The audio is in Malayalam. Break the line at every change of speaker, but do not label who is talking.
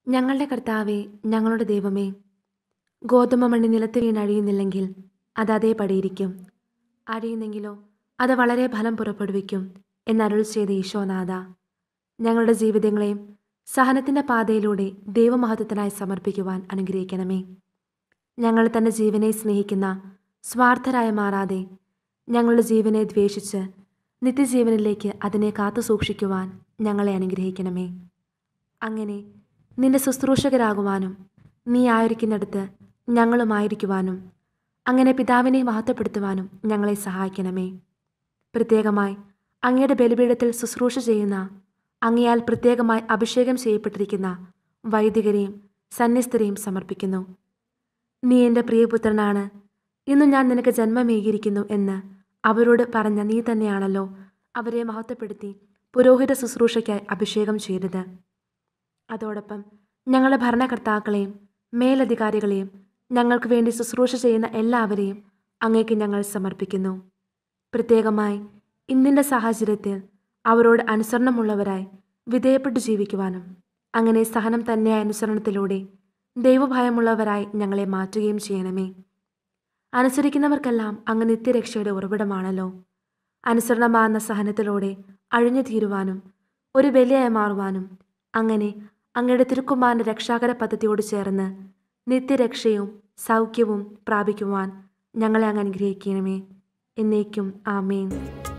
ഞങ്ങളുടെ കർത്താവേ ഞങ്ങളുടെ ദൈവമേ ഗോതമ്പ് മണി നിലത്ത് വീണ് അഴിയുന്നില്ലെങ്കിൽ അത് അതേപടിയിരിക്കും അഴിയുന്നെങ്കിലോ അത് വളരെ ഫലം പുറപ്പെടുവിക്കും എന്നരുൾ ചെയ്ത ഈശോനാഥ ഞങ്ങളുടെ ജീവിതങ്ങളെയും സഹനത്തിൻ്റെ പാതയിലൂടെ ദൈവമഹത്വത്തിനായി സമർപ്പിക്കുവാൻ അനുഗ്രഹിക്കണമേ ഞങ്ങൾ തൻ്റെ ജീവനെ സ്നേഹിക്കുന്ന സ്വാർത്ഥരായി മാറാതെ ഞങ്ങളുടെ ജീവനെ ദ്വേഷിച്ച് നിത്യജീവനിലേക്ക് അതിനെ കാത്തു സൂക്ഷിക്കുവാൻ ഞങ്ങളെ അനുഗ്രഹിക്കണമേ അങ്ങനെ നിന്റെ ശുശ്രൂഷകരാകുവാനും നീ ആയിരിക്കുന്നിടത്ത് ഞങ്ങളുമായിരിക്കുവാനും അങ്ങനെ പിതാവിനെ മഹത്വപ്പെടുത്തുവാനും ഞങ്ങളെ സഹായിക്കണമേ പ്രത്യേകമായി അങ്ങയുടെ ബലിപീഠത്തിൽ ശുശ്രൂഷ ചെയ്യുന്ന അങ്ങയാൽ പ്രത്യേകമായി അഭിഷേകം ചെയ്യപ്പെട്ടിരിക്കുന്ന വൈദികരെയും സന്യസ്തരെയും സമർപ്പിക്കുന്നു നീ എൻ്റെ പ്രിയപുത്രനാണ് ഇന്ന് ഞാൻ നിനക്ക് ജന്മമേകിയിരിക്കുന്നു എന്ന് അവരോട് പറഞ്ഞ നീ തന്നെയാണല്ലോ അവരെ മഹത്വപ്പെടുത്തി പുരോഹിത ശുശ്രൂഷയ്ക്കായി അഭിഷേകം ചെയ്തത് അതോടൊപ്പം ഞങ്ങളുടെ ഭരണകർത്താക്കളെയും മേലധികാരികളെയും ഞങ്ങൾക്ക് വേണ്ടി ശുശ്രൂഷ ചെയ്യുന്ന എല്ലാവരെയും അങ്ങേക്ക് ഞങ്ങൾ സമർപ്പിക്കുന്നു പ്രത്യേകമായി ഇന്നിൻ്റെ സാഹചര്യത്തിൽ അവരോട് അനുസരണമുള്ളവരായി വിധേയപ്പെട്ട് ജീവിക്കുവാനും അങ്ങനെ സഹനം തന്നെയായ അനുസരണത്തിലൂടെ ദൈവഭയമുള്ളവരായി ഞങ്ങളെ മാറ്റുകയും ചെയ്യണമേ അനുസരിക്കുന്നവർക്കെല്ലാം അങ്ങ് നിത്യരക്ഷയുടെ ഉറവിടമാണല്ലോ അനുസരണമാകുന്ന സഹനത്തിലൂടെ അഴിഞ്ഞു തീരുവാനും ഒരു ബലിയായി മാറുവാനും അങ്ങനെ അങ്ങയുടെ തിരുക്കുമാരൻ്റെ രക്ഷാകര പദ്ധതിയോട് ചേർന്ന് നിത്യരക്ഷയും സൗഖ്യവും പ്രാപിക്കുവാൻ ഞങ്ങളെ അങ്ങ് അനുഗ്രഹിക്കണമേ എന്നേക്കും ആമേൻ